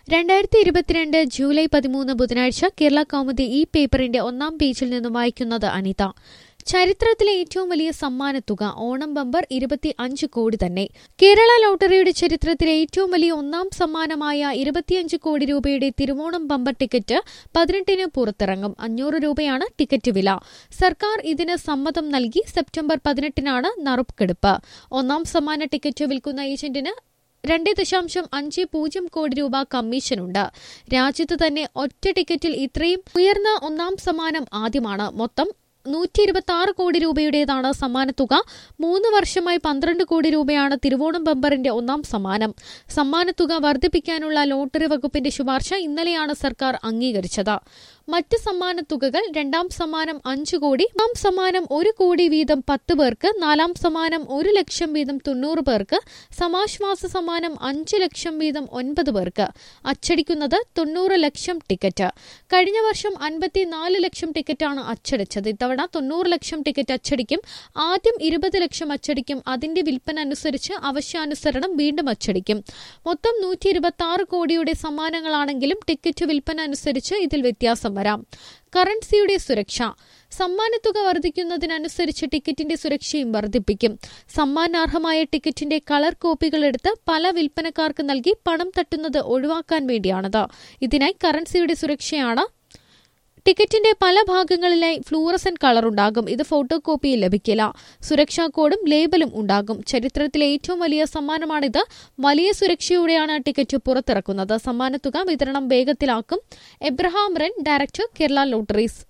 രണ്ടായിരത്തി ഇരുപത്തിരണ്ട് ജൂലൈ പതിമൂന്ന് ബുധനാഴ്ച കേരള കൗമുദി ഈ പേപ്പറിന്റെ ഒന്നാം പേജിൽ നിന്നും വായിക്കുന്നത് അനിത ചരിത്രത്തിലെ ഏറ്റവും വലിയ സമ്മാനത്തുക ഓണം ബമ്പർ ഇരുപത്തി അഞ്ച് കോടി തന്നെ കേരള ലോട്ടറിയുടെ ചരിത്രത്തിലെ ഏറ്റവും വലിയ ഒന്നാം സമ്മാനമായ ഇരുപത്തിയഞ്ച് കോടി രൂപയുടെ തിരുവോണം ബമ്പർ ടിക്കറ്റ് പതിനെട്ടിന് പുറത്തിറങ്ങും അഞ്ഞൂറ് രൂപയാണ് ടിക്കറ്റ് വില സർക്കാർ ഇതിന് സമ്മതം നൽകി സെപ്റ്റംബർ പതിനെട്ടിനാണ് നറുക്കെടുപ്പ് ഒന്നാം സമ്മാന ടിക്കറ്റ് വിൽക്കുന്ന ഏജന്റിന് രണ്ട് ദശാംശം അഞ്ച് പൂജ്യം കോടി രൂപ കമ്മീഷനുണ്ട് രാജ്യത്ത് തന്നെ ഒറ്റ ടിക്കറ്റിൽ ഇത്രയും ഉയർന്ന ഒന്നാം സമ്മാനം ആദ്യമാണ് മൊത്തം നൂറ്റി ഇരുപത്തി ആറ് കോടി രൂപയുടേതാണ് സമ്മാനത്തുക മൂന്ന് വർഷമായി പന്ത്രണ്ട് കോടി രൂപയാണ് തിരുവോണം ബമ്പറിന്റെ ഒന്നാം സമ്മാനം സമ്മാനത്തുക വർദ്ധിപ്പിക്കാനുള്ള ലോട്ടറി വകുപ്പിന്റെ ശുപാർശ ഇന്നലെയാണ് സർക്കാർ അംഗീകരിച്ചത് മറ്റ് സമ്മാനത്തുകകൾ രണ്ടാം സമ്മാനം അഞ്ചു കോടി മൂന്നാം സമ്മാനം ഒരു കോടി വീതം പത്ത് പേർക്ക് നാലാം സമ്മാനം ഒരു ലക്ഷം വീതം തൊണ്ണൂറ് പേർക്ക് സമാശ്വാസ സമ്മാനം അഞ്ച് ലക്ഷം വീതം ഒൻപത് പേർക്ക് അച്ചടിക്കുന്നത് തൊണ്ണൂറ് ലക്ഷം ടിക്കറ്റ് കഴിഞ്ഞ വർഷം അൻപത്തിനാല് ലക്ഷം ടിക്കറ്റാണ് അച്ചടിച്ചത് ഇത്തവണ തൊണ്ണൂറ് ലക്ഷം ടിക്കറ്റ് അച്ചടിക്കും ആദ്യം ഇരുപത് ലക്ഷം അച്ചടിക്കും അതിന്റെ വിൽപ്പന അനുസരിച്ച് അവശ്യാനുസരണം വീണ്ടും അച്ചടിക്കും മൊത്തം നൂറ്റി ഇരുപത്തി ആറ് കോടിയുടെ സമ്മാനങ്ങളാണെങ്കിലും ടിക്കറ്റ് വിൽപ്പന അനുസരിച്ച് ഇതിൽ വ്യത്യാസം വരാം കറൻസിയുടെ സുരക്ഷ സമ്മാനത്തുക വർദ്ധിക്കുന്നതിനനുസരിച്ച് ടിക്കറ്റിന്റെ സുരക്ഷയും വർദ്ധിപ്പിക്കും സമ്മാനാർഹമായ ടിക്കറ്റിന്റെ കളർ കോപ്പികൾ എടുത്ത് പല വിൽപ്പനക്കാർക്ക് നൽകി പണം തട്ടുന്നത് ഒഴിവാക്കാൻ വേണ്ടിയാണത് ഇതിനായി കറൻസിയുടെ സുരക്ഷയാണ് ടിക്കറ്റിന്റെ പല ഭാഗങ്ങളിലായി ഫ്ലൂറസൻ കളർ ഉണ്ടാകും ഇത് ഫോട്ടോ കോപ്പിയിൽ ലഭിക്കില്ല സുരക്ഷാ കോഡും ലേബലും ഉണ്ടാകും ചരിത്രത്തിലെ ഏറ്റവും വലിയ സമ്മാനമാണിത് വലിയ സുരക്ഷയോടെയാണ് ടിക്കറ്റ് പുറത്തിറക്കുന്നത് സമ്മാനത്തുക വിതരണം വേഗത്തിലാക്കും എബ്രഹാം റെൻ ഡയറക്ടർ കേരള ലോട്ടറീസ്